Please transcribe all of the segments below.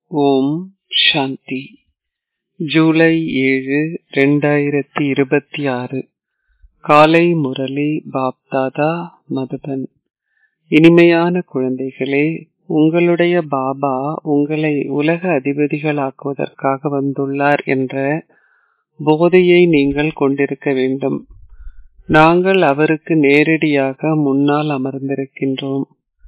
ஓம் சாந்தி ஜூலை ஏழு ரெண்டாயிரத்தி இருபத்தி ஆறு காலை முரளி பாப்தாதா மதுபன் இனிமையான குழந்தைகளே உங்களுடைய பாபா உங்களை உலக அதிபதிகளாக்குவதற்காக வந்துள்ளார் என்ற போதையை நீங்கள் கொண்டிருக்க வேண்டும் நாங்கள் அவருக்கு நேரடியாக முன்னால் அமர்ந்திருக்கின்றோம்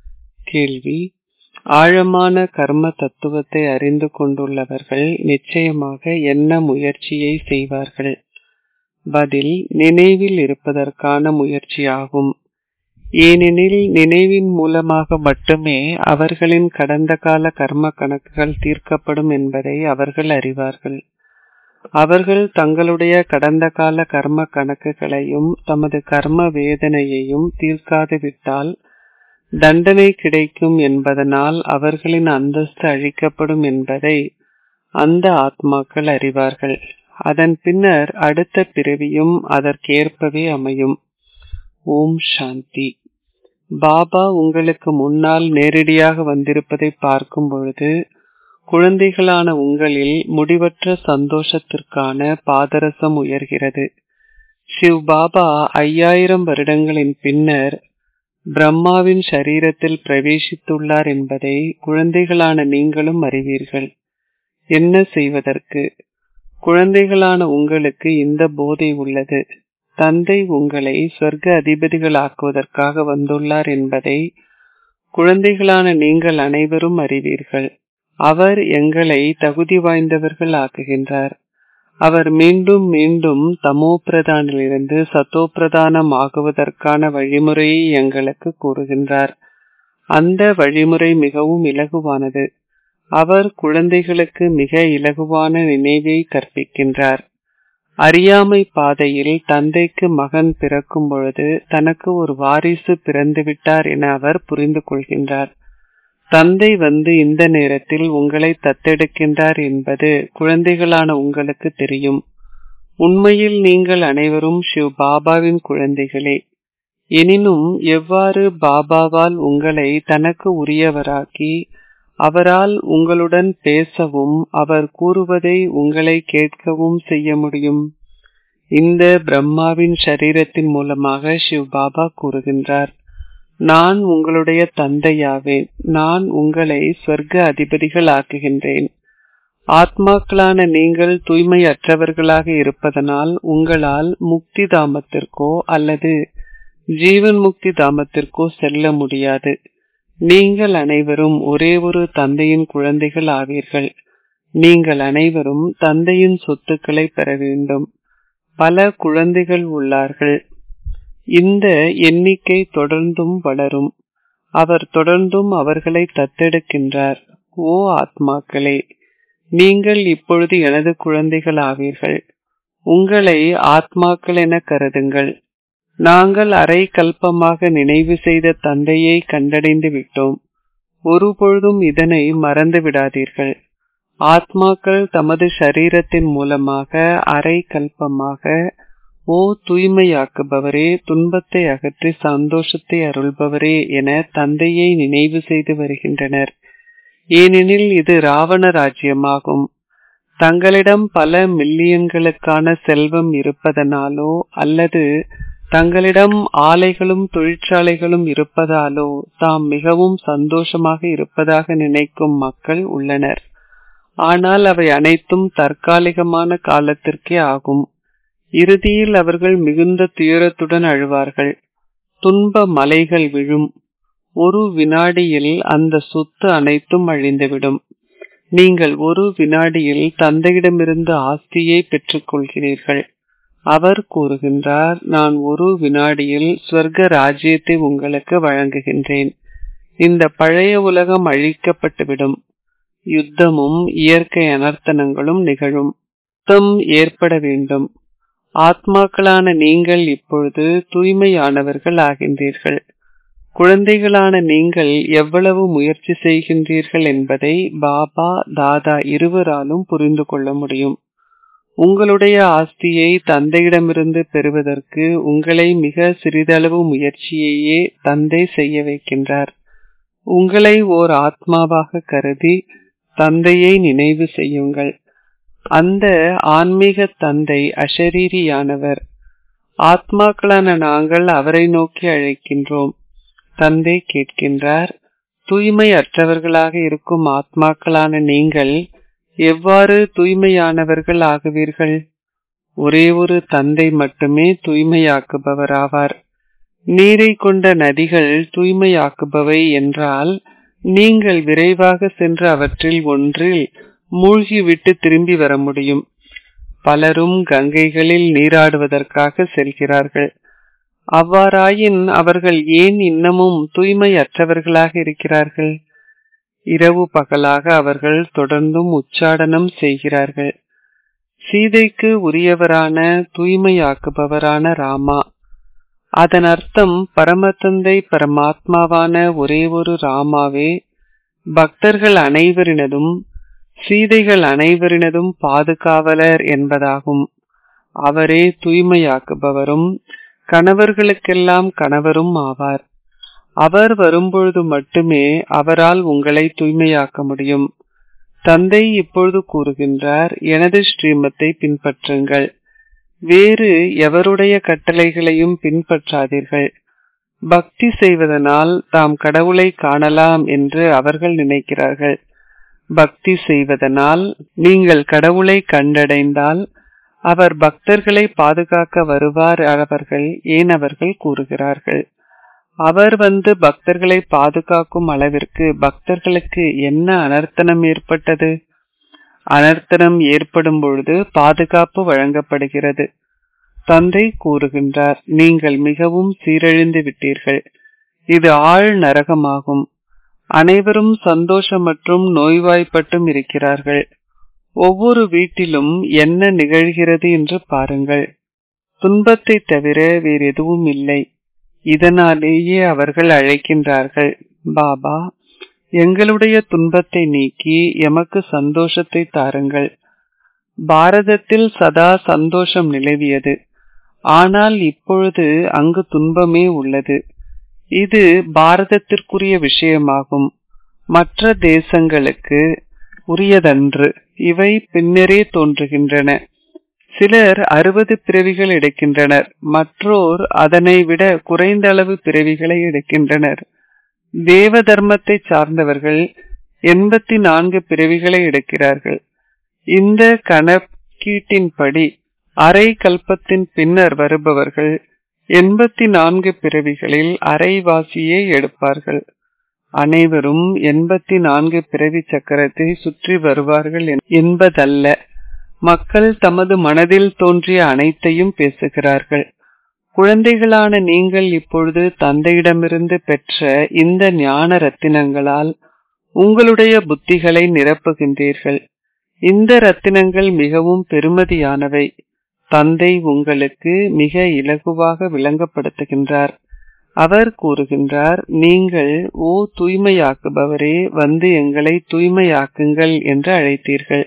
கேள்வி ஆழமான கர்ம தத்துவத்தை அறிந்து கொண்டுள்ளவர்கள் நிச்சயமாக என்ன முயற்சியை செய்வார்கள் பதில் நினைவில் இருப்பதற்கான முயற்சியாகும் ஏனெனில் நினைவின் மூலமாக மட்டுமே அவர்களின் கடந்த கால கர்ம கணக்குகள் தீர்க்கப்படும் என்பதை அவர்கள் அறிவார்கள் அவர்கள் தங்களுடைய கடந்த கால கர்ம கணக்குகளையும் தமது கர்ம வேதனையையும் தீர்க்காது விட்டால் தண்டனை கிடைக்கும் என்பதனால் அவர்களின் அந்தஸ்து அழிக்கப்படும் என்பதை அந்த ஆத்மாக்கள் அறிவார்கள் அதன் பின்னர் அடுத்த பிறவியும் அதற்கேற்பவே அமையும் ஓம் சாந்தி பாபா உங்களுக்கு முன்னால் நேரடியாக வந்திருப்பதை பார்க்கும் பொழுது குழந்தைகளான உங்களில் முடிவற்ற சந்தோஷத்திற்கான பாதரசம் உயர்கிறது சிவ் பாபா ஐயாயிரம் வருடங்களின் பின்னர் பிரம்மாவின் சரீரத்தில் பிரவேசித்துள்ளார் என்பதை குழந்தைகளான நீங்களும் அறிவீர்கள் என்ன செய்வதற்கு குழந்தைகளான உங்களுக்கு இந்த போதை உள்ளது தந்தை உங்களை சொர்க்க அதிபதிகளாக்குவதற்காக வந்துள்ளார் என்பதை குழந்தைகளான நீங்கள் அனைவரும் அறிவீர்கள் அவர் எங்களை தகுதி வாய்ந்தவர்கள் ஆக்குகின்றார் அவர் மீண்டும் மீண்டும் தமோ பிரதானிலிருந்து சத்தோ பிரதானம் ஆகுவதற்கான வழிமுறையை எங்களுக்கு கூறுகின்றார் அந்த வழிமுறை மிகவும் இலகுவானது அவர் குழந்தைகளுக்கு மிக இலகுவான நினைவை கற்பிக்கின்றார் அறியாமை பாதையில் தந்தைக்கு மகன் பிறக்கும் பொழுது தனக்கு ஒரு வாரிசு பிறந்துவிட்டார் என அவர் புரிந்து கொள்கின்றார் தந்தை வந்து இந்த நேரத்தில் உங்களை தத்தெடுக்கின்றார் என்பது குழந்தைகளான உங்களுக்கு தெரியும் உண்மையில் நீங்கள் அனைவரும் சிவ் பாபாவின் குழந்தைகளே எனினும் எவ்வாறு பாபாவால் உங்களை தனக்கு உரியவராக்கி அவரால் உங்களுடன் பேசவும் அவர் கூறுவதை உங்களை கேட்கவும் செய்ய முடியும் இந்த பிரம்மாவின் சரீரத்தின் மூலமாக சிவ் பாபா கூறுகின்றார் நான் உங்களுடைய தந்தையாவேன் நான் உங்களை சொர்க்க அதிபதிகள் ஆக்குகின்றேன் ஆத்மாக்களான நீங்கள் தூய்மையற்றவர்களாக இருப்பதனால் உங்களால் முக்தி தாமத்திற்கோ அல்லது ஜீவன் முக்தி தாமத்திற்கோ செல்ல முடியாது நீங்கள் அனைவரும் ஒரே ஒரு தந்தையின் குழந்தைகள் ஆவீர்கள் நீங்கள் அனைவரும் தந்தையின் சொத்துக்களை பெற வேண்டும் பல குழந்தைகள் உள்ளார்கள் இந்த எண்ணிக்கை தொடர்ந்தும் வளரும் அவர் தொடர்ந்தும் அவர்களை தத்தெடுக்கின்றார் ஓ ஆத்மாக்களே நீங்கள் இப்பொழுது எனது குழந்தைகள் ஆவீர்கள் உங்களை ஆத்மாக்கள் என கருதுங்கள் நாங்கள் அரை கல்பமாக நினைவு செய்த தந்தையை கண்டடைந்து விட்டோம் ஒருபொழுதும் இதனை மறந்து விடாதீர்கள் ஆத்மாக்கள் தமது சரீரத்தின் மூலமாக அரை கல்பமாக ஓ தூய்மையாக்குபவரே துன்பத்தை அகற்றி சந்தோஷத்தை அருள்பவரே என தந்தையை நினைவு செய்து வருகின்றனர் ஏனெனில் இது ராவண ராஜ்யமாகும் தங்களிடம் பல மில்லியன்களுக்கான செல்வம் இருப்பதனாலோ அல்லது தங்களிடம் ஆலைகளும் தொழிற்சாலைகளும் இருப்பதாலோ தாம் மிகவும் சந்தோஷமாக இருப்பதாக நினைக்கும் மக்கள் உள்ளனர் ஆனால் அவை அனைத்தும் தற்காலிகமான காலத்திற்கே ஆகும் இறுதியில் அவர்கள் மிகுந்த துயரத்துடன் அழுவார்கள் துன்ப மலைகள் விழும் ஒரு வினாடியில் அந்த சொத்து அனைத்தும் அழிந்துவிடும் நீங்கள் ஒரு வினாடியில் தந்தையிடமிருந்து ஆஸ்தியை பெற்றுக்கொள்கிறீர்கள் அவர் கூறுகின்றார் நான் ஒரு வினாடியில் ஸ்வர்க ராஜ்யத்தை உங்களுக்கு வழங்குகின்றேன் இந்த பழைய உலகம் அழிக்கப்பட்டுவிடும் யுத்தமும் இயற்கை அனர்த்தனங்களும் நிகழும் யுத்தம் ஏற்பட வேண்டும் ஆத்மாக்களான நீங்கள் இப்பொழுது தூய்மையானவர்கள் ஆகின்றீர்கள் குழந்தைகளான நீங்கள் எவ்வளவு முயற்சி செய்கின்றீர்கள் என்பதை பாபா தாதா இருவராலும் புரிந்து கொள்ள முடியும் உங்களுடைய ஆஸ்தியை தந்தையிடமிருந்து பெறுவதற்கு உங்களை மிக சிறிதளவு முயற்சியையே தந்தை செய்ய வைக்கின்றார் உங்களை ஓர் ஆத்மாவாக கருதி தந்தையை நினைவு செய்யுங்கள் அந்த ஆன்மீக தந்தை அஷரீரியானவர் ஆத்மாக்களான நாங்கள் அவரை நோக்கி அழைக்கின்றோம் தந்தை கேட்கின்றார் தூய்மை அற்றவர்களாக இருக்கும் ஆத்மாக்களான நீங்கள் எவ்வாறு தூய்மையானவர்கள் ஆகுவீர்கள் ஒரே ஒரு தந்தை மட்டுமே தூய்மையாக்குபவராவார் நீரை கொண்ட நதிகள் தூய்மையாக்குபவை என்றால் நீங்கள் விரைவாக சென்று அவற்றில் ஒன்றில் மூழ்கிவிட்டு திரும்பி வர முடியும் பலரும் கங்கைகளில் நீராடுவதற்காக செல்கிறார்கள் அவ்வாறாயின் அவர்கள் ஏன் இன்னமும் தூய்மையற்றவர்களாக இருக்கிறார்கள் இரவு பகலாக அவர்கள் தொடர்ந்தும் உச்சாடனம் செய்கிறார்கள் சீதைக்கு உரியவரான தூய்மையாக்குபவரான ராமா அதன் அர்த்தம் பரமதந்தை பரமாத்மாவான ஒரே ஒரு ராமாவே பக்தர்கள் அனைவரினதும் சீதைகள் அனைவரினதும் பாதுகாவலர் என்பதாகும் அவரே தூய்மையாக்குபவரும் கணவர்களுக்கெல்லாம் கணவரும் ஆவார் அவர் வரும்பொழுது மட்டுமே அவரால் உங்களை தூய்மையாக்க முடியும் தந்தை இப்பொழுது கூறுகின்றார் எனது ஸ்ரீமத்தை பின்பற்றுங்கள் வேறு எவருடைய கட்டளைகளையும் பின்பற்றாதீர்கள் பக்தி செய்வதனால் தாம் கடவுளை காணலாம் என்று அவர்கள் நினைக்கிறார்கள் பக்தி செய்வதனால் நீங்கள் கடவுளை கண்டடைந்தால் அவர் பக்தர்களை பாதுகாக்க வருவார் அவர்கள் ஏன் அவர்கள் கூறுகிறார்கள் அவர் வந்து பக்தர்களை பாதுகாக்கும் அளவிற்கு பக்தர்களுக்கு என்ன அனர்த்தனம் ஏற்பட்டது அனர்த்தனம் ஏற்படும் பொழுது பாதுகாப்பு வழங்கப்படுகிறது தந்தை கூறுகின்றார் நீங்கள் மிகவும் சீரழிந்து விட்டீர்கள் இது ஆழ் நரகமாகும் அனைவரும் சந்தோஷம் மற்றும் நோய்வாய்ப்பட்டும் இருக்கிறார்கள் ஒவ்வொரு வீட்டிலும் என்ன நிகழ்கிறது என்று பாருங்கள் துன்பத்தை தவிர வேறு எதுவும் இல்லை இதனாலேயே அவர்கள் அழைக்கின்றார்கள் பாபா எங்களுடைய துன்பத்தை நீக்கி எமக்கு சந்தோஷத்தை தாருங்கள் பாரதத்தில் சதா சந்தோஷம் நிலவியது ஆனால் இப்பொழுது அங்கு துன்பமே உள்ளது இது பாரதத்திற்குரிய விஷயமாகும் மற்ற தேசங்களுக்கு உரியதன்று இவை பின்னரே தோன்றுகின்றன சிலர் அறுபது பிறவிகள் எடுக்கின்றனர் மற்றோர் அதனை விட குறைந்த அளவு பிறவிகளை எடுக்கின்றனர் தேவ தர்மத்தை சார்ந்தவர்கள் எண்பத்தி நான்கு பிறவிகளை எடுக்கிறார்கள் இந்த கணக்கீட்டின்படி அரை கல்பத்தின் பின்னர் வருபவர்கள் எண்பத்தி நான்கு பிறவிகளில் அரைவாசியே எடுப்பார்கள் அனைவரும் எண்பத்தி நான்கு பிறவி சக்கரத்தை சுற்றி வருவார்கள் என்பதல்ல மக்கள் தமது மனதில் தோன்றிய அனைத்தையும் பேசுகிறார்கள் குழந்தைகளான நீங்கள் இப்பொழுது தந்தையிடமிருந்து பெற்ற இந்த ஞான ரத்தினங்களால் உங்களுடைய புத்திகளை நிரப்புகின்றீர்கள் இந்த ரத்தினங்கள் மிகவும் பெருமதியானவை தந்தை உங்களுக்கு மிக இலகுவாக விளங்கப்படுத்துகின்றார் அவர் கூறுகின்றார் நீங்கள் ஓ தூய்மையாக்குபவரே வந்து எங்களை தூய்மையாக்குங்கள் என்று அழைத்தீர்கள்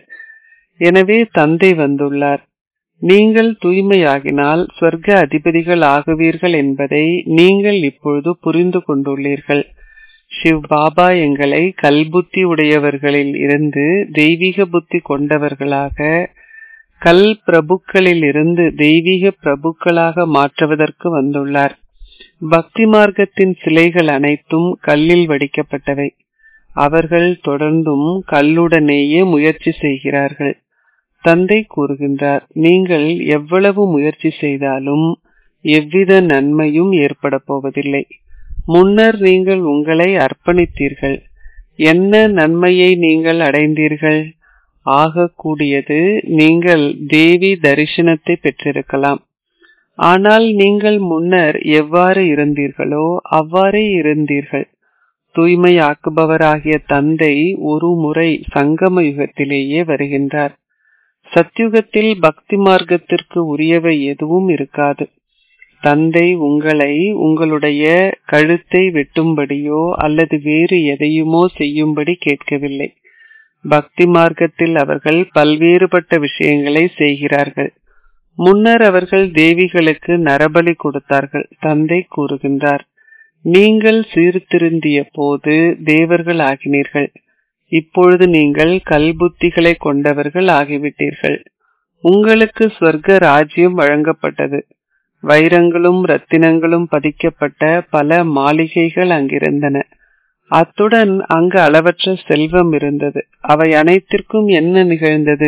எனவே தந்தை வந்துள்ளார் நீங்கள் தூய்மையாகினால் சொர்க்க அதிபதிகள் ஆகுவீர்கள் என்பதை நீங்கள் இப்பொழுது புரிந்து கொண்டுள்ளீர்கள் சிவ் பாபா எங்களை கல்புத்தி உடையவர்களில் இருந்து தெய்வீக புத்தி கொண்டவர்களாக கல் பிரபுக்களில் இருந்து தெய்வீக பிரபுக்களாக மாற்றுவதற்கு வந்துள்ளார் பக்தி மார்க்கத்தின் சிலைகள் அனைத்தும் கல்லில் வடிக்கப்பட்டவை அவர்கள் தொடர்ந்தும் கல்லுடனேயே முயற்சி செய்கிறார்கள் தந்தை கூறுகின்றார் நீங்கள் எவ்வளவு முயற்சி செய்தாலும் எவ்வித நன்மையும் ஏற்பட போவதில்லை முன்னர் நீங்கள் உங்களை அர்ப்பணித்தீர்கள் என்ன நன்மையை நீங்கள் அடைந்தீர்கள் ஆகக்கூடியது நீங்கள் தேவி தரிசனத்தை பெற்றிருக்கலாம் ஆனால் நீங்கள் முன்னர் எவ்வாறு இருந்தீர்களோ அவ்வாறே இருந்தீர்கள் தூய்மையாக்குபவராகிய தந்தை ஒரு முறை சங்கம யுகத்திலேயே வருகின்றார் சத்யுகத்தில் பக்தி மார்க்கத்திற்கு உரியவை எதுவும் இருக்காது தந்தை உங்களை உங்களுடைய கழுத்தை வெட்டும்படியோ அல்லது வேறு எதையுமோ செய்யும்படி கேட்கவில்லை பக்தி மார்க்கத்தில் அவர்கள் பல்வேறுபட்ட விஷயங்களை செய்கிறார்கள் முன்னர் அவர்கள் தேவிகளுக்கு நரபலி கொடுத்தார்கள் தந்தை கூறுகின்றார் நீங்கள் சீர்திருந்திய போது தேவர்கள் ஆகினீர்கள் இப்பொழுது நீங்கள் கல்புத்திகளை கொண்டவர்கள் ஆகிவிட்டீர்கள் உங்களுக்கு ஸ்வர்க்க ராஜ்யம் வழங்கப்பட்டது வைரங்களும் ரத்தினங்களும் பதிக்கப்பட்ட பல மாளிகைகள் அங்கிருந்தன அத்துடன் அங்கு அளவற்ற செல்வம் இருந்தது அவை அனைத்திற்கும் என்ன நிகழ்ந்தது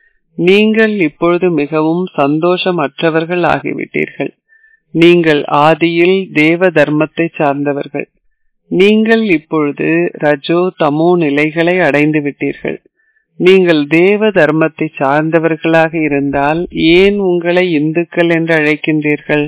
நீங்கள் இப்பொழுது மிகவும் சந்தோஷமற்றவர்கள் ஆகிவிட்டீர்கள் நீங்கள் ஆதியில் தேவ தர்மத்தை சார்ந்தவர்கள் நீங்கள் இப்பொழுது ரஜோ தமோ நிலைகளை அடைந்து விட்டீர்கள் நீங்கள் தேவ தர்மத்தை சார்ந்தவர்களாக இருந்தால் ஏன் உங்களை இந்துக்கள் என்று அழைக்கின்றீர்கள்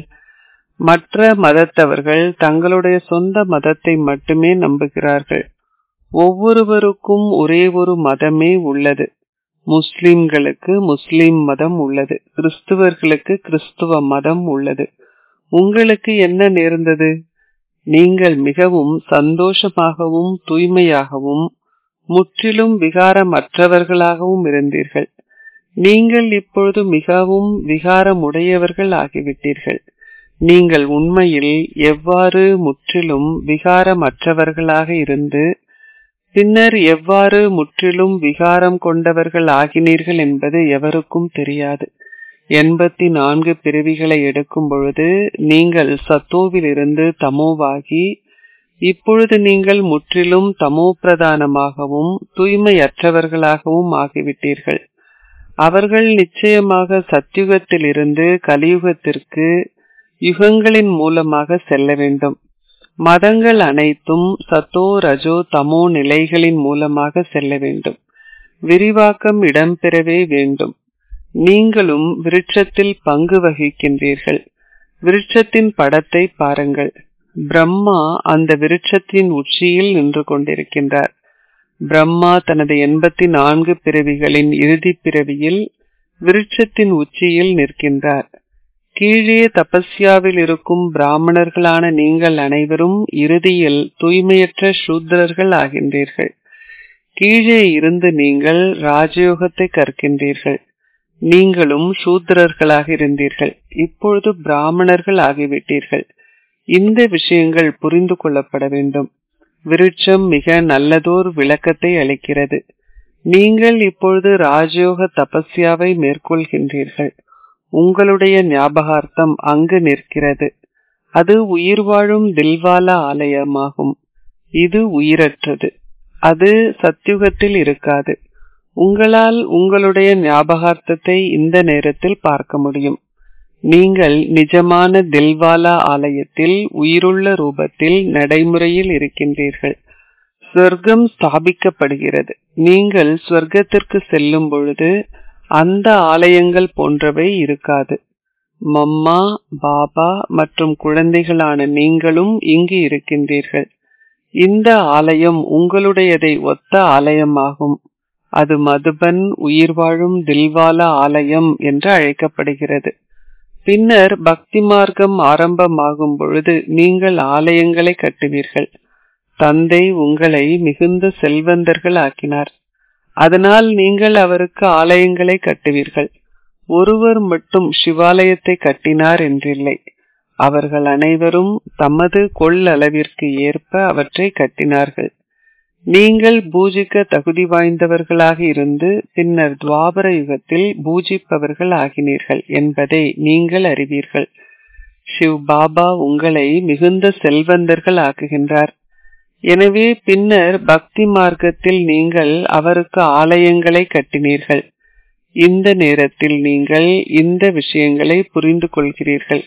மற்ற மதத்தவர்கள் தங்களுடைய சொந்த மதத்தை மட்டுமே நம்புகிறார்கள் ஒவ்வொருவருக்கும் ஒரே ஒரு மதமே உள்ளது முஸ்லிம்களுக்கு முஸ்லிம் மதம் உள்ளது கிறிஸ்துவர்களுக்கு கிறிஸ்துவ மதம் உள்ளது உங்களுக்கு என்ன நேர்ந்தது நீங்கள் மிகவும் சந்தோஷமாகவும் தூய்மையாகவும் முற்றிலும் விகாரமற்றவர்களாகவும் இருந்தீர்கள் நீங்கள் இப்பொழுது மிகவும் விகாரமுடையவர்கள் ஆகிவிட்டீர்கள் நீங்கள் உண்மையில் எவ்வாறு முற்றிலும் விகாரமற்றவர்களாக இருந்து பின்னர் எவ்வாறு முற்றிலும் விகாரம் கொண்டவர்கள் ஆகினீர்கள் என்பது எவருக்கும் தெரியாது எண்பத்தி நான்கு பிறவிகளை எடுக்கும் பொழுது நீங்கள் சத்தோவிலிருந்து தமோவாகி இப்பொழுது நீங்கள் முற்றிலும் தமோ பிரதானமாகவும் தூய்மையற்றவர்களாகவும் ஆகிவிட்டீர்கள் அவர்கள் நிச்சயமாக சத்யுகத்தில் இருந்து கலியுகத்திற்கு யுகங்களின் மூலமாக செல்ல வேண்டும் மதங்கள் அனைத்தும் சத்தோ ரஜோ தமோ நிலைகளின் மூலமாக செல்ல வேண்டும் விரிவாக்கம் இடம்பெறவே வேண்டும் நீங்களும் விருட்சத்தில் பங்கு வகிக்கின்றீர்கள் விருட்சத்தின் படத்தை பாருங்கள் பிரம்மா அந்த விருட்சத்தின் உச்சியில் நின்று கொண்டிருக்கின்றார் பிரம்மா தனது எண்பத்தி நான்கு பிறவிகளின் இறுதி பிறவியில் விருட்சத்தின் உச்சியில் நிற்கின்றார் கீழே தபஸ்யாவில் இருக்கும் பிராமணர்களான நீங்கள் அனைவரும் இறுதியில் தூய்மையற்ற சூத்திரர்கள் ஆகின்றீர்கள் கீழே இருந்து நீங்கள் ராஜயோகத்தை கற்கின்றீர்கள் நீங்களும் சூத்திரர்களாக இருந்தீர்கள் இப்பொழுது பிராமணர்கள் ஆகிவிட்டீர்கள் இந்த விஷயங்கள் புரிந்து கொள்ளப்பட வேண்டும் விருட்சம் மிக நல்லதோர் விளக்கத்தை அளிக்கிறது நீங்கள் இப்பொழுது ராஜயோக தபஸ்யாவை மேற்கொள்கின்றீர்கள் உங்களுடைய ஞாபகார்த்தம் அங்கு நிற்கிறது அது உயிர் வாழும் தில்வாலா ஆலயமாகும் இது உயிரற்றது அது சத்யுகத்தில் இருக்காது உங்களால் உங்களுடைய ஞாபகார்த்தத்தை இந்த நேரத்தில் பார்க்க முடியும் நீங்கள் நிஜமான தில்வாலா ஆலயத்தில் உயிருள்ள ரூபத்தில் நடைமுறையில் இருக்கின்றீர்கள் சொர்க்கம் ஸ்தாபிக்கப்படுகிறது நீங்கள் சொர்க்கத்திற்கு செல்லும் பொழுது அந்த ஆலயங்கள் போன்றவை இருக்காது மம்மா பாபா மற்றும் குழந்தைகளான நீங்களும் இங்கு இருக்கின்றீர்கள் இந்த ஆலயம் உங்களுடையதை ஒத்த ஆலயமாகும் அது மதுபன் உயிர் வாழும் தில்வாலா ஆலயம் என்று அழைக்கப்படுகிறது பின்னர் பக்தி மார்க்கம் ஆரம்பமாகும் பொழுது நீங்கள் ஆலயங்களை கட்டுவீர்கள் தந்தை உங்களை மிகுந்த செல்வந்தர்கள் ஆக்கினார் அதனால் நீங்கள் அவருக்கு ஆலயங்களை கட்டுவீர்கள் ஒருவர் மட்டும் சிவாலயத்தை கட்டினார் என்றில்லை அவர்கள் அனைவரும் தமது கொள்ளளவிற்கு ஏற்ப அவற்றை கட்டினார்கள் நீங்கள் பூஜிக்க தகுதி வாய்ந்தவர்களாக இருந்து பின்னர் துவாபர யுகத்தில் பூஜிப்பவர்கள் ஆகினீர்கள் என்பதை நீங்கள் அறிவீர்கள் சிவ் பாபா உங்களை மிகுந்த செல்வந்தர்கள் ஆக்குகின்றார் எனவே பின்னர் பக்தி மார்க்கத்தில் நீங்கள் அவருக்கு ஆலயங்களை கட்டினீர்கள் இந்த நேரத்தில் நீங்கள் இந்த விஷயங்களை புரிந்து கொள்கிறீர்கள்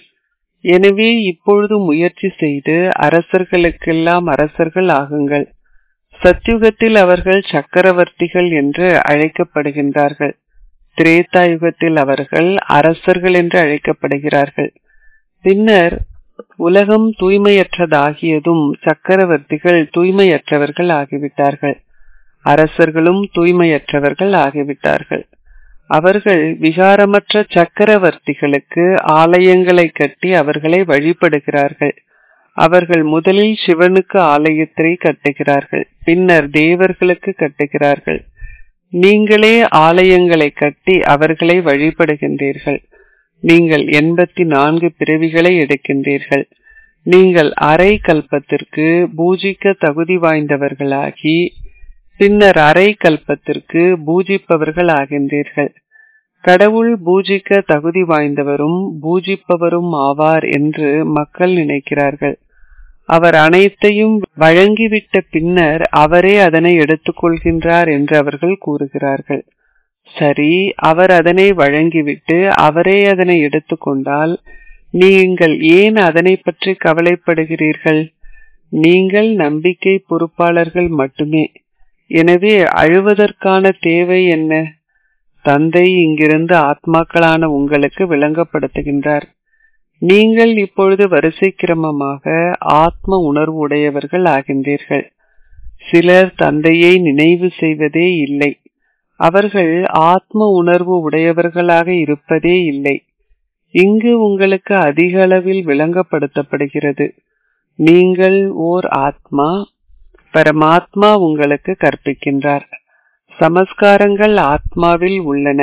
எனவே இப்பொழுது முயற்சி செய்து அரசர்களுக்கெல்லாம் அரசர்கள் ஆகுங்கள் சத்யுகத்தில் அவர்கள் சக்கரவர்த்திகள் என்று அழைக்கப்படுகின்றார்கள் திரேதாயுகத்தில் அவர்கள் அரசர்கள் என்று அழைக்கப்படுகிறார்கள் பின்னர் உலகம் தூய்மையற்றதாகியதும் சக்கரவர்த்திகள் தூய்மையற்றவர்கள் ஆகிவிட்டார்கள் அரசர்களும் தூய்மையற்றவர்கள் ஆகிவிட்டார்கள் அவர்கள் விகாரமற்ற சக்கரவர்த்திகளுக்கு ஆலயங்களை கட்டி அவர்களை வழிபடுகிறார்கள் அவர்கள் முதலில் சிவனுக்கு ஆலயத்தை கட்டுகிறார்கள் பின்னர் தேவர்களுக்கு கட்டுகிறார்கள் நீங்களே ஆலயங்களை கட்டி அவர்களை வழிபடுகின்றீர்கள் நீங்கள் எண்பத்தி நான்கு பிறவிகளை எடுக்கின்றீர்கள் நீங்கள் அரை கல்பத்திற்கு பூஜிக்க தகுதி வாய்ந்தவர்களாகி பின்னர் அரை கல்பத்திற்கு பூஜிப்பவர்கள் ஆகின்றீர்கள் கடவுள் பூஜிக்க தகுதி வாய்ந்தவரும் பூஜிப்பவரும் ஆவார் என்று மக்கள் நினைக்கிறார்கள் அவர் அனைத்தையும் வழங்கிவிட்ட பின்னர் அவரே அதனை எடுத்துக்கொள்கின்றார் என்று அவர்கள் கூறுகிறார்கள் சரி அவர் அதனை வழங்கிவிட்டு அவரே அதனை எடுத்துக்கொண்டால் நீங்கள் ஏன் அதனை பற்றி கவலைப்படுகிறீர்கள் நீங்கள் நம்பிக்கை பொறுப்பாளர்கள் மட்டுமே எனவே அழுவதற்கான தேவை என்ன தந்தை இங்கிருந்து ஆத்மாக்களான உங்களுக்கு விளங்கப்படுத்துகின்றார் நீங்கள் இப்பொழுது வரிசை கிரமமாக ஆத்ம உணர்வு உடையவர்கள் ஆகின்றீர்கள் சிலர் தந்தையை நினைவு செய்வதே இல்லை அவர்கள் ஆத்ம உணர்வு உடையவர்களாக இருப்பதே இல்லை இங்கு உங்களுக்கு அதிக அளவில் விளங்கப்படுத்தப்படுகிறது நீங்கள் ஓர் ஆத்மா பரமாத்மா உங்களுக்கு கற்பிக்கின்றார் சமஸ்காரங்கள் ஆத்மாவில் உள்ளன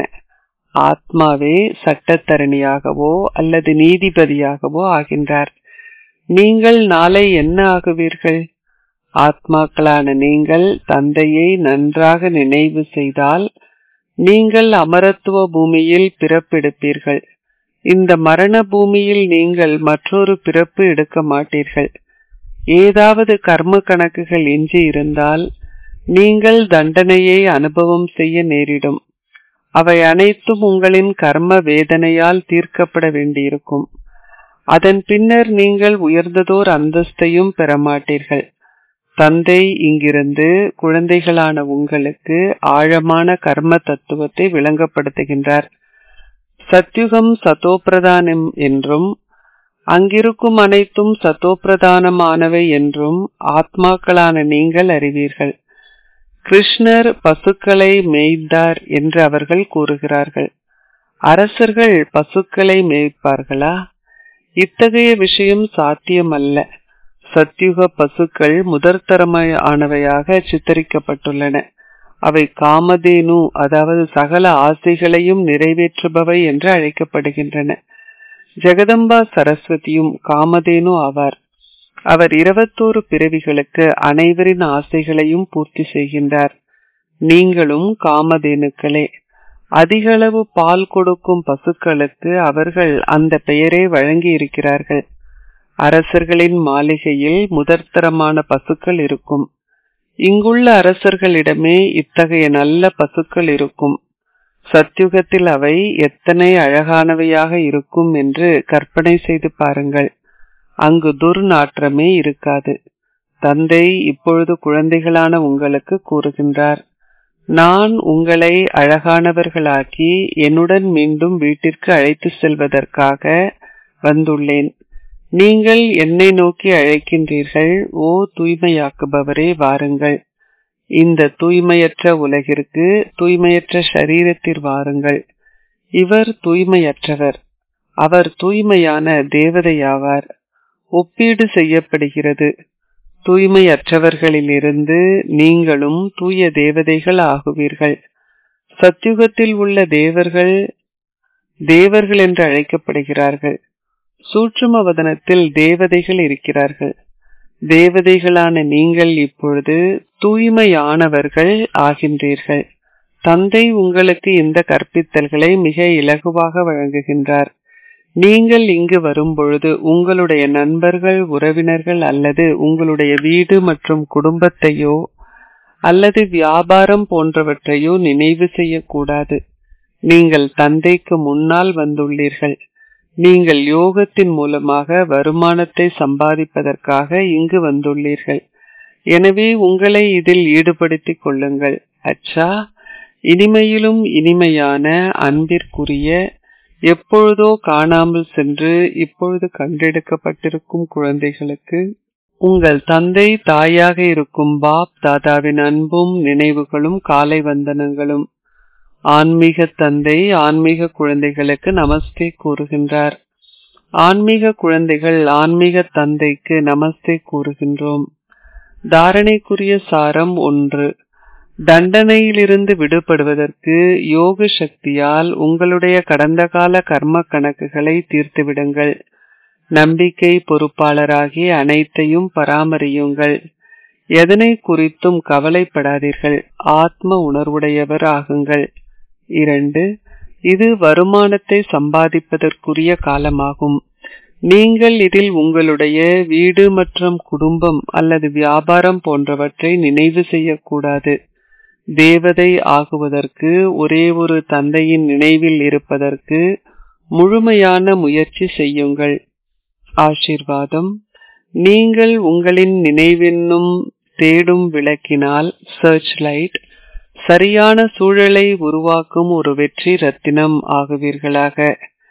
ஆத்மாவே சட்டத்தரணியாகவோ அல்லது நீதிபதியாகவோ ஆகின்றார் நீங்கள் நாளை என்ன ஆகுவீர்கள் ஆத்மாக்களான நீங்கள் தந்தையை நன்றாக நினைவு செய்தால் நீங்கள் அமரத்துவ பூமியில் பிறப்பெடுப்பீர்கள் இந்த மரண பூமியில் நீங்கள் மற்றொரு பிறப்பு எடுக்க மாட்டீர்கள் ஏதாவது கர்ம கணக்குகள் எஞ்சி இருந்தால் நீங்கள் தண்டனையை அனுபவம் செய்ய நேரிடும் அவை அனைத்தும் உங்களின் கர்ம வேதனையால் தீர்க்கப்பட வேண்டியிருக்கும் அதன் பின்னர் நீங்கள் உயர்ந்ததோர் அந்தஸ்தையும் பெறமாட்டீர்கள் தந்தை இங்கிருந்து குழந்தைகளான உங்களுக்கு ஆழமான கர்ம தத்துவத்தை விளங்கப்படுத்துகின்றார் சத்யுகம் சதோப்பிரதானம் என்றும் அங்கிருக்கும் அனைத்தும் சத்தோப்பிரதானமானவை என்றும் ஆத்மாக்களான நீங்கள் அறிவீர்கள் கிருஷ்ணர் பசுக்களை மேய்ந்தார் என்று அவர்கள் கூறுகிறார்கள் அரசர்கள் பசுக்களை மேய்ப்பார்களா இத்தகைய விஷயம் சாத்தியமல்ல சத்யுக பசுக்கள் முதற்தரமானவையாக சித்தரிக்கப்பட்டுள்ளன அவை காமதேனு அதாவது சகல ஆசைகளையும் நிறைவேற்றுபவை என்று அழைக்கப்படுகின்றன ஜெகதம்பா சரஸ்வதியும் காமதேனு ஆவார் அவர் இருபத்தோரு பிறவிகளுக்கு அனைவரின் ஆசைகளையும் பூர்த்தி செய்கின்றார் நீங்களும் காமதேனுக்களே அதிகளவு பால் கொடுக்கும் பசுக்களுக்கு அவர்கள் அந்த பெயரை வழங்கி இருக்கிறார்கள் அரசர்களின் மாளிகையில் முதற்தரமான பசுக்கள் இருக்கும் இங்குள்ள அரசர்களிடமே இத்தகைய நல்ல பசுக்கள் இருக்கும் சத்யுகத்தில் அவை எத்தனை அழகானவையாக இருக்கும் என்று கற்பனை செய்து பாருங்கள் அங்கு துர்நாற்றமே இருக்காது தந்தை இப்பொழுது குழந்தைகளான உங்களுக்கு கூறுகின்றார் நான் உங்களை அழகானவர்களாக்கி என்னுடன் மீண்டும் வீட்டிற்கு அழைத்து செல்வதற்காக வந்துள்ளேன் நீங்கள் என்னை நோக்கி அழைக்கின்றீர்கள் ஓ தூய்மையாக்குபவரே வாருங்கள் இந்த தூய்மையற்ற உலகிற்கு தூய்மையற்ற சரீரத்தில் வாருங்கள் இவர் தூய்மையற்றவர் அவர் தூய்மையான தேவதையாவார் ஒப்பீடு செய்யப்படுகிறது தூய்மையற்றவர்களிலிருந்து நீங்களும் தூய தேவதைகள் ஆகுவீர்கள் சத்யுகத்தில் உள்ள தேவர்கள் தேவர்கள் என்று அழைக்கப்படுகிறார்கள் சூட்சும வதனத்தில் தேவதைகள் இருக்கிறார்கள் தேவதைகளான நீங்கள் இப்பொழுது தூய்மையானவர்கள் ஆகின்றீர்கள் தந்தை உங்களுக்கு இந்த கற்பித்தல்களை மிக இலகுவாக வழங்குகின்றார் நீங்கள் இங்கு வரும்பொழுது உங்களுடைய நண்பர்கள் உறவினர்கள் அல்லது உங்களுடைய வீடு மற்றும் குடும்பத்தையோ அல்லது வியாபாரம் போன்றவற்றையோ நினைவு செய்யக்கூடாது நீங்கள் தந்தைக்கு முன்னால் வந்துள்ளீர்கள் நீங்கள் யோகத்தின் மூலமாக வருமானத்தை சம்பாதிப்பதற்காக இங்கு வந்துள்ளீர்கள் எனவே உங்களை இதில் ஈடுபடுத்திக் கொள்ளுங்கள் அச்சா இனிமையிலும் இனிமையான அன்பிற்குரிய எப்பொழுதோ காணாமல் சென்று இப்பொழுது கண்டெடுக்கப்பட்டிருக்கும் குழந்தைகளுக்கு உங்கள் தந்தை தாயாக இருக்கும் பாப் தாதாவின் அன்பும் நினைவுகளும் காலை வந்தனங்களும் ஆன்மீக தந்தை ஆன்மீக குழந்தைகளுக்கு நமஸ்தே கூறுகின்றார் ஆன்மீக குழந்தைகள் ஆன்மீக தந்தைக்கு நமஸ்தே கூறுகின்றோம் தாரணைக்குரிய சாரம் ஒன்று தண்டனையிலிருந்து விடுபடுவதற்கு யோக சக்தியால் உங்களுடைய கடந்த கால கர்ம கணக்குகளை தீர்த்துவிடுங்கள் நம்பிக்கை பொறுப்பாளராகி அனைத்தையும் பராமரியுங்கள் எதனை குறித்தும் கவலைப்படாதீர்கள் ஆத்ம உணர்வுடையவர் ஆகுங்கள் இரண்டு இது வருமானத்தை சம்பாதிப்பதற்குரிய காலமாகும் நீங்கள் இதில் உங்களுடைய வீடு மற்றும் குடும்பம் அல்லது வியாபாரம் போன்றவற்றை நினைவு செய்யக்கூடாது தேவதை ஆகுவதற்கு ஒரே ஒரு தந்தையின் நினைவில் இருப்பதற்கு முழுமையான முயற்சி செய்யுங்கள் ஆசிர்வாதம் நீங்கள் உங்களின் நினைவென்னும் தேடும் விளக்கினால் சர்ச் லைட் சரியான சூழலை உருவாக்கும் ஒரு வெற்றி ரத்தினம் ஆகுவீர்களாக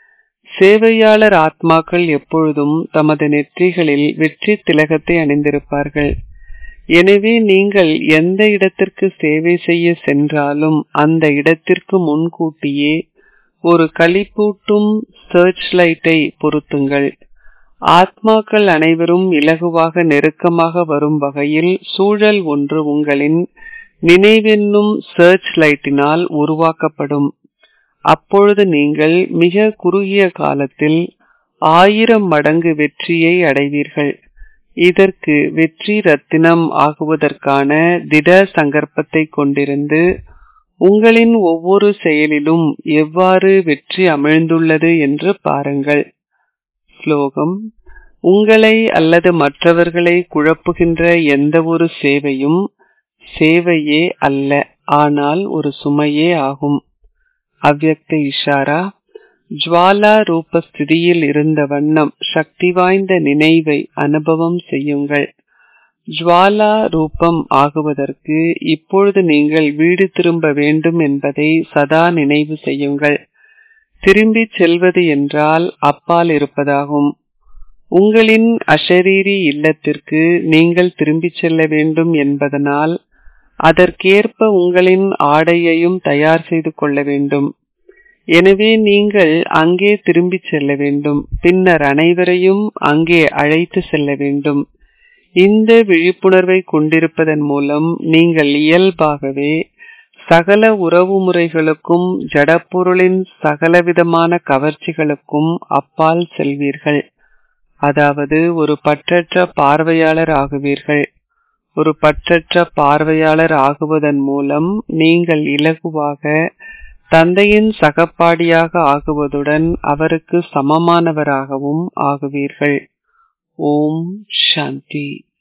சேவையாளர் ஆத்மாக்கள் எப்பொழுதும் தமது நெற்றிகளில் வெற்றி திலகத்தை அணிந்திருப்பார்கள் எனவே நீங்கள் எந்த இடத்திற்கு சேவை செய்ய சென்றாலும் அந்த இடத்திற்கு முன்கூட்டியே ஒரு களிப்பூட்டும் சர்ச் லைட்டை பொருத்துங்கள் ஆத்மாக்கள் அனைவரும் இலகுவாக நெருக்கமாக வரும் வகையில் சூழல் ஒன்று உங்களின் நினைவென்னும் சர்ச் லைட்டினால் உருவாக்கப்படும் அப்பொழுது நீங்கள் மிக குறுகிய காலத்தில் ஆயிரம் மடங்கு வெற்றியை அடைவீர்கள் இதற்கு வெற்றி ரத்தினம் ஆகுவதற்கான திட சங்கற்பத்தை கொண்டிருந்து உங்களின் ஒவ்வொரு செயலிலும் எவ்வாறு வெற்றி அமிழ்ந்துள்ளது என்று பாருங்கள் ஸ்லோகம் உங்களை அல்லது மற்றவர்களை குழப்புகின்ற எந்த ஒரு சேவையும் சேவையே அல்ல ஆனால் ஒரு சுமையே ஆகும் அவ்வக்த இஷாரா ஜுவாலா ரூப ஸ்திதியில் இருந்த வண்ணம் சக்தி வாய்ந்த நினைவை அனுபவம் செய்யுங்கள் ஜுவாலா ரூபம் ஆகுவதற்கு இப்பொழுது நீங்கள் வீடு திரும்ப வேண்டும் என்பதை சதா நினைவு செய்யுங்கள் திரும்பிச் செல்வது என்றால் அப்பால் இருப்பதாகும் உங்களின் அஷரீரி இல்லத்திற்கு நீங்கள் திரும்பிச் செல்ல வேண்டும் என்பதனால் அதற்கேற்ப உங்களின் ஆடையையும் தயார் செய்து கொள்ள வேண்டும் எனவே நீங்கள் அங்கே திரும்பிச் செல்ல வேண்டும் பின்னர் அனைவரையும் அங்கே அழைத்து செல்ல வேண்டும் இந்த விழிப்புணர்வை கொண்டிருப்பதன் மூலம் நீங்கள் இயல்பாகவே சகல உறவு முறைகளுக்கும் ஜடப்பொருளின் சகலவிதமான கவர்ச்சிகளுக்கும் அப்பால் செல்வீர்கள் அதாவது ஒரு பற்றற்ற பார்வையாளர் ஆகுவீர்கள் ஒரு பற்றற்ற பார்வையாளர் ஆகுவதன் மூலம் நீங்கள் இலகுவாக தந்தையின் சகப்பாடியாக ஆகுவதுடன் அவருக்கு சமமானவராகவும் ஆகுவீர்கள் ஓம் சாந்தி